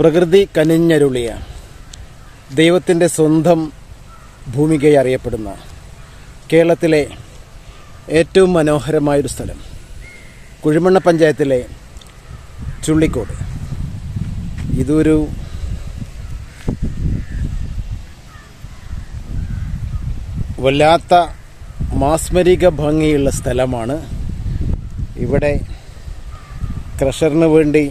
പ്രകൃതി കനിഞ്ഞരുളിയ ദൈവത്തിൻ്റെ സ്വന്തം ഭൂമികയെ അറിയപ്പെടുന്ന കേരളത്തിലെ ഏറ്റവും മനോഹരമായൊരു സ്ഥലം കുഴിമണ്ണ പഞ്ചായത്തിലെ ചുള്ളിക്കോട് ഇതൊരു വല്ലാത്ത മാസ്മരിക ഭംഗിയുള്ള സ്ഥലമാണ് ഇവിടെ ക്രഷറിന് വേണ്ടി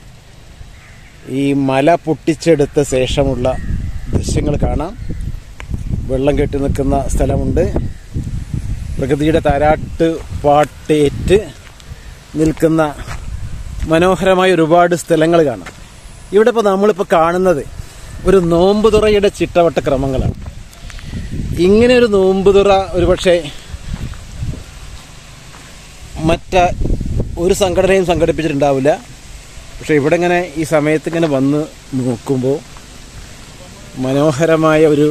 ഈ മല പൊട്ടിച്ചെടുത്ത ശേഷമുള്ള ദൃശ്യങ്ങൾ കാണാം വെള്ളം കെട്ടി നിൽക്കുന്ന സ്ഥലമുണ്ട് പ്രകൃതിയുടെ താരാട്ട് പാട്ടേറ്റ് നിൽക്കുന്ന മനോഹരമായ ഒരുപാട് സ്ഥലങ്ങൾ കാണാം ഇവിടെ ഇപ്പോൾ നമ്മളിപ്പോൾ കാണുന്നത് ഒരു നോമ്പ് തുറയുടെ ചിട്ടവട്ട ക്രമങ്ങളാണ് ഇങ്ങനെ ഒരു നോമ്പ് തുറ ഒരുപക്ഷെ മറ്റ ഒരു സംഘടനയും സംഘടിപ്പിച്ചിട്ടുണ്ടാവില്ല പക്ഷെ ഇവിടെ ഇങ്ങനെ ഈ സമയത്ത് ഇങ്ങനെ വന്ന് നോക്കുമ്പോൾ മനോഹരമായ ഒരു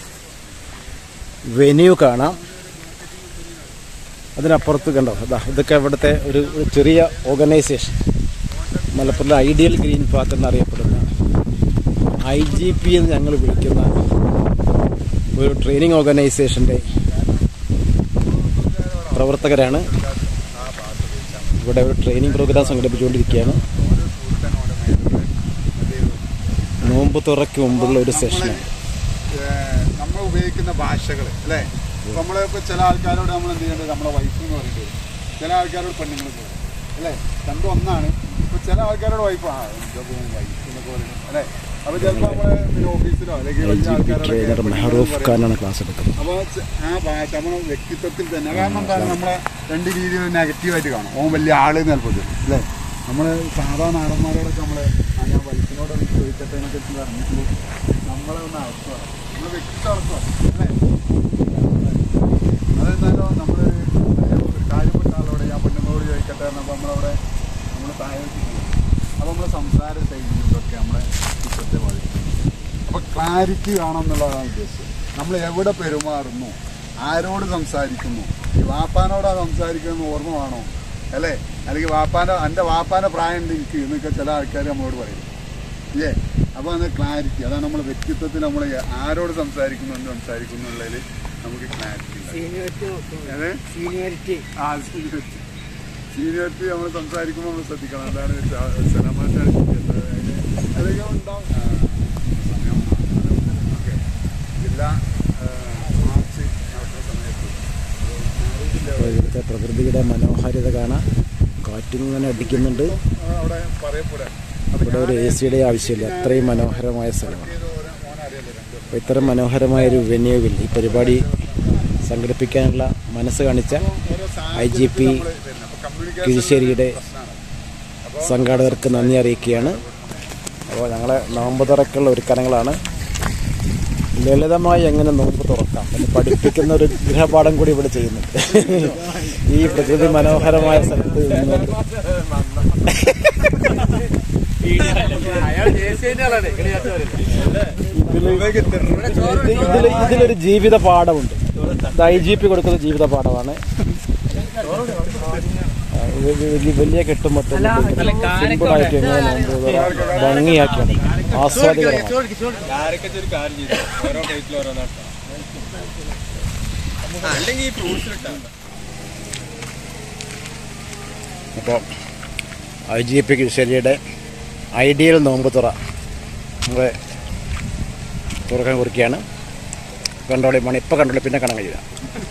വെന്യൂ കാണാം അതിനപ്പുറത്ത് കണ്ടോ അതാ ഇതൊക്കെ ഇവിടുത്തെ ഒരു ഒരു ചെറിയ organisation Malappuram ideal green path എന്നറിയപ്പെടുന്ന ഐ ജി പി എന്ന് ഞങ്ങൾ വിളിക്കുന്ന ഒരു ട്രെയിനിങ് ഓർഗനൈസേഷൻ്റെ പ്രവർത്തകരാണ് ഇവിടെ ഒരു ട്രെയിനിങ് പ്രോഗ്രാം സംഘടിപ്പിച്ചുകൊണ്ടിരിക്കുകയാണ് നോമ്പ് തുറയ്ക്ക് മുമ്പുള്ള ഒരു സെഷനാണ് നമ്മൾ ഉപയോഗിക്കുന്ന ഭാഷകൾ അല്ലേ നമ്മളിപ്പോൾ ചില ആൾക്കാരോട് നമ്മൾ എന്ത് ചെയ്യേണ്ടത് നമ്മളെ വൈഫ് എന്ന് പറയേണ്ടി വരും ചില ആൾക്കാരോട് പെണ്ണുങ്ങൾ പറയും അല്ലേ രണ്ടും ഒന്നാണ് ഇപ്പൊ ചില ആൾക്കാരോട് വൈഫ് ആ എന്താ വൈഫ് എന്നൊക്കെ പറയുന്നത് അല്ലേ അപ്പൊ ചിലപ്പോൾ നമ്മള് പിന്നെ ഓഫീസിലോ അല്ലെങ്കിൽ ഐ വലിയ ജി പി ആൾക്കാരോടൊക്കെ ട്രെയിനർ മെഹറൂഫ് ഖാനാണ് ക്ലാസ് എടുക്കുന്നത് അപ്പോൾ ആ ഭാഷ നമ്മുടെ വ്യക്തിത്വത്തിൽ തന്നെ കാരണം എന്താണ് നമ്മളെ രണ്ട് രീതിയിൽ നെഗറ്റീവായിട്ട് കാണും ഓൻ വലിയ ആള് നിലപ്പത് അല്ലേ നമ്മൾ സാധാ നാടന്മാരോടൊക്കെ നമ്മൾ ആ ഞാൻ വൈഫിനോട് ഒന്ന് ചോദിക്കട്ടെ എന്നൊക്കെ വെച്ച് പറഞ്ഞിട്ട് നമ്മളെ ഒന്ന് അർത്ഥം നമ്മുടെ വ്യക്തിത്വം അർത്ഥം അല്ലേ അതെന്തായാലും നമ്മൾ ഒരു കാര്യപ്പെട്ട ആളോട് ഞാൻ പെണ്ണുങ്ങളോട് ചോദിക്കട്ടെ എന്നപ്പോൾ നമ്മളവിടെ നമ്മൾ താഴെ അപ്പോൾ നമ്മളെ സംസാര ശൈലി ഇതൊക്കെ നമ്മളെ ചിത്രത്തെ ബാധിക്കും അപ്പോൾ ക്ലാരിറ്റി വേണം എന്നുള്ളതാണ് ഉദ്ദേശം നമ്മൾ എവിടെ പെരുമാറുന്നു ആരോട് സംസാരിക്കുന്നു ഈ വാപ്പാനോടാ സംസാരിക്കുന്നത് ഓർമ്മ വേണോ അല്ലേ അല്ലെങ്കിൽ വാപ്പാൻ്റെ എൻ്റെ വാപ്പാൻ്റെ പ്രായം ഉണ്ട് എനിക്ക് എന്നൊക്കെ ചില ആൾക്കാർ നമ്മളോട് പറയും ഇല്ലേ അപ്പോൾ അത് ക്ലാരിറ്റി അതാണ് നമ്മുടെ വ്യക്തിത്വത്തിൽ നമ്മൾ ആരോട് സംസാരിക്കുന്നു എന്ത് സംസാരിക്കുന്നു എന്നുള്ളതിൽ നമുക്ക് ക്ലാരിറ്റി ഉണ്ടാവും അതെ സീനിയോറിറ്റി ആ സീനിയോറിറ്റി സീനിയോറിറ്റി നമ്മൾ സംസാരിക്കുമ്പോൾ നമ്മൾ ശ്രദ്ധിക്കണം അതാണ് സലമാറ്റ അതൊക്കെ ഉണ്ടാവും ആ, സമയം ഓക്കെ ജില്ലാ ആ, മാർച്ച് നടക്കുന്ന സമയത്ത് മാരേജിൻ്റെ അപ്പോൾ ഇവിടുത്തെ പ്രകൃതിയുടെ മനോഹാരിത കാണാം കാറ്റിങ്ങനെ അടിക്കുന്നുണ്ട് അവിടെ പറയപ്പെടാം ഇവിടെ ഒരു എ സിയുടെ ആവശ്യമില്ല അത്രയും മനോഹരമായ സ്ഥലമാണ് മോനറിയാലോ രണ്ട് അപ്പോൾ ഇത്ര മനോഹരമായ ഒരു വെന്യൂവിൽ ഈ പരിപാടി സംഘടിപ്പിക്കാനുള്ള മനസ്സ് കാണിച്ച ഐ ജി പി കിഴിശ്ശേരിയുടെ സംഘാടകർക്ക് നന്ദി അറിയിക്കുകയാണ് അപ്പോൾ ഞങ്ങളെ നോമ്പ് തുറക്കുള്ള ഒരുക്കണങ്ങളാണ് ലളിതമായി എങ്ങനെ നോമ്പ് തുറക്കാം എന്ന് പഠിപ്പിക്കുന്ന ഒരു ഗൃഹപാഠം കൂടി ഇവിടെ ചെയ്യുന്നുണ്ട് ഈ പ്രകൃതി മനോഹരമായ സ്ഥലത്ത് നിന്നുകൊണ്ട് അയാൾ ദേശീയ ആളാണ് ഇതിൽ ഇതിലൊരു ജീവിത പാഠമുണ്ട് ഇത് ഐ ജി പി കൊടുക്കുന്ന ജീവിത പാഠമാണ് ആ, ഇത് വലിയ വലിയ കെട്ടുമൊത്തം സിമ്പിളായിട്ട് എങ്ങനെ നോമ്പ് തുറ ഭംഗിയാക്കിയാണ് ആസ്വാദികരമാണ് ആരൊക്കെ ഒരു കാര്യം ചെയ്തു ഓരോ പ്ലേറ്റിൽ ഓരോന്നാണ് അല്ലെങ്കിൽ ഈ ഫ്രൂട്ട്സിലിട്ടാ അപ്പോൾ ഐ ജി പി കിഴിശ്ശേരിയുടെ ഐഡിയൽ നോമ്പ് തുറ നമ്മുടെ തുറക്കാൻ കുറിക്കുകയാണ് കണ്ടോളി മണി ഇപ്പോൾ കണ്ടോളി പിന്നെ കാണാൻ കഴിയില്ല